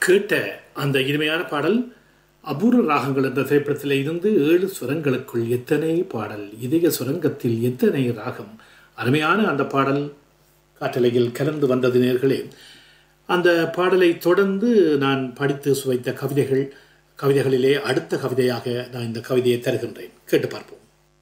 கேட்ட அந்த இனிமையான பாடல் அபூர்வ ராகங்கள் என்ற திரைப்படத்தில் இருந்து ஏழு சுரங்களுக்குள் எத்தனை பாடல் இதய சுரங்கத்தில் எத்தனை ராகம் அருமையான அந்த பாடல் காற்றலையில் கலந்து வந்தது நேர்களே அந்த பாடலை தொடர்ந்து நான் படித்து சுவைத்த கவிதைகள் கவிதைகளிலே அடுத்த கவிதையாக நான் இந்த கவிதையை தருகின்றேன் கேட்டு பார்ப்போம்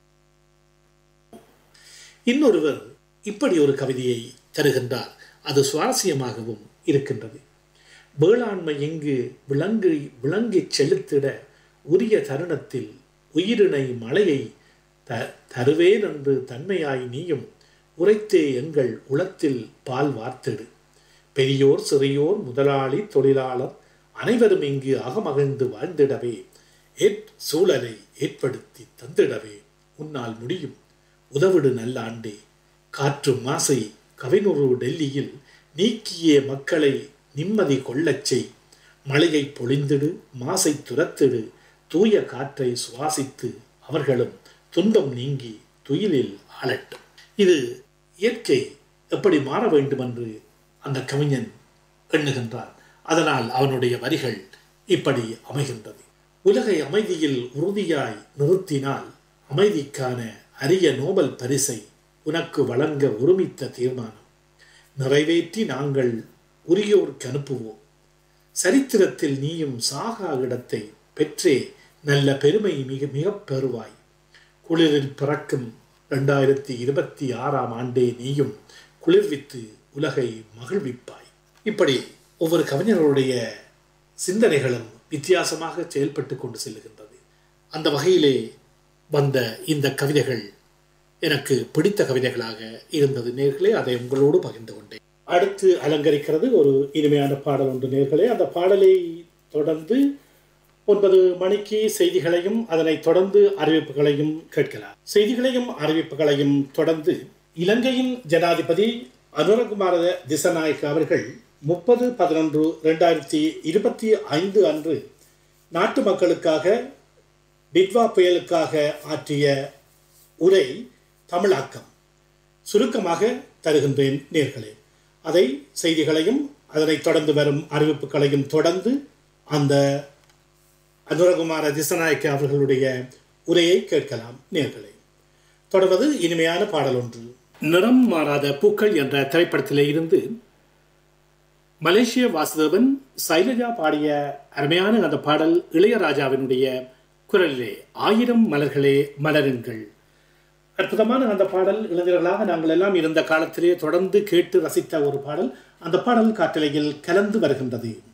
இன்னொருவர் இப்படி ஒரு கவிதையை தருகின்றார் அது சுவாரஸ்யமாகவும் இருக்கின்றது வேளாண்மை எங்கு விளங்கி விளங்கிச் செலுத்திட உரிய தருணத்தில் உயிரினை மழையை த தருவேன் என்று தன்மையாய் நீயும் உரைத்தே எங்கள் உளத்தில் பால் வார்த்திடு பெரியோர் சிறியோர் முதலாளி தொழிலாளர் அனைவரும் இங்கு அகமகிழ்ந்து வாழ்ந்திடவே ஏற் சூழலை ஏற்படுத்தி தந்திடவே உன்னால் முடியும் உதவிடு நல்லாண்டே காற்று மாசை கவினுறு டெல்லியில் நீக்கிய மக்களை நிம்மதி கொள்ளச் செய் மழையை பொழிந்திடு மாசை துரத்திடு தூய காற்றை சுவாசித்து அவர்களும் துன்பம் நீங்கி துயிலில் ஆளட்டும் இது இயற்கை எப்படி மாற வேண்டும் என்று அந்த கவிஞன் எண்ணுகின்றான் அதனால் அவனுடைய வரிகள் இப்படி அமைகின்றது உலகை அமைதியில் உறுதியாய் நிறுத்தினால் அமைதிக்கான அரிய நோபல் பரிசை உனக்கு வழங்க ஒருமித்த தீர்மானம் நிறைவேற்றி நாங்கள் உரியோருக்கு அனுப்புவோம் சரித்திரத்தில் நீயும் சாகா இடத்தை பெற்றே நல்ல பெருமை மிக மிக பெறுவாய் குளிரில் பிறக்கும் ரெண்டாயிரத்தி இருபத்தி ஆறாம் ஆண்டே நீயும் குளிர்வித்து உலகை மகிழ்விப்பாய் இப்படி ஒவ்வொரு கவிஞர்களுடைய சிந்தனைகளும் வித்தியாசமாக செயல்பட்டு கொண்டு செல்லுகின்றது அந்த வகையிலே வந்த இந்த கவிதைகள் எனக்கு பிடித்த கவிதைகளாக இருந்தது நேர்களே அதை உங்களோடு பகிர்ந்து கொண்டேன் அடுத்து அலங்கரிக்கிறது ஒரு இனிமையான பாடல் ஒன்று நேர்களே அந்த பாடலை தொடர்ந்து ஒன்பது மணிக்கு செய்திகளையும் அதனைத் தொடர்ந்து அறிவிப்புகளையும் கேட்கலாம் செய்திகளையும் அறிவிப்புகளையும் தொடர்ந்து இலங்கையின் ஜனாதிபதி அனுரகுமார திசநாயக் அவர்கள் முப்பது பதினொன்று ரெண்டாயிரத்தி இருபத்தி ஐந்து அன்று நாட்டு மக்களுக்காக டிட்வா புயலுக்காக ஆற்றிய உரை தமிழாக்கம் சுருக்கமாக தருகின்றேன் நேர்களே அதை செய்திகளையும் அதனைத் தொடர்ந்து வரும் அறிவிப்புகளையும் தொடர்ந்து அந்த அனுரகுமார திசநாயக்க அவர்களுடைய உரையை கேட்கலாம் நேர்களே தொடர்வது இனிமையான பாடல் ஒன்று நிறம் மாறாத பூக்கள் என்ற திரைப்படத்திலே இருந்து மலேசிய வாசுதேவன் சைலஜா பாடிய அருமையான அந்த பாடல் இளையராஜாவினுடைய குரலிலே ஆயிரம் மலர்களே மலருங்கள் அற்புதமான அந்த பாடல் இளைஞர்களாக நாங்கள் எல்லாம் இருந்த காலத்திலே தொடர்ந்து கேட்டு ரசித்த ஒரு பாடல் அந்த பாடல் காற்றலையில் கலந்து வருகின்றது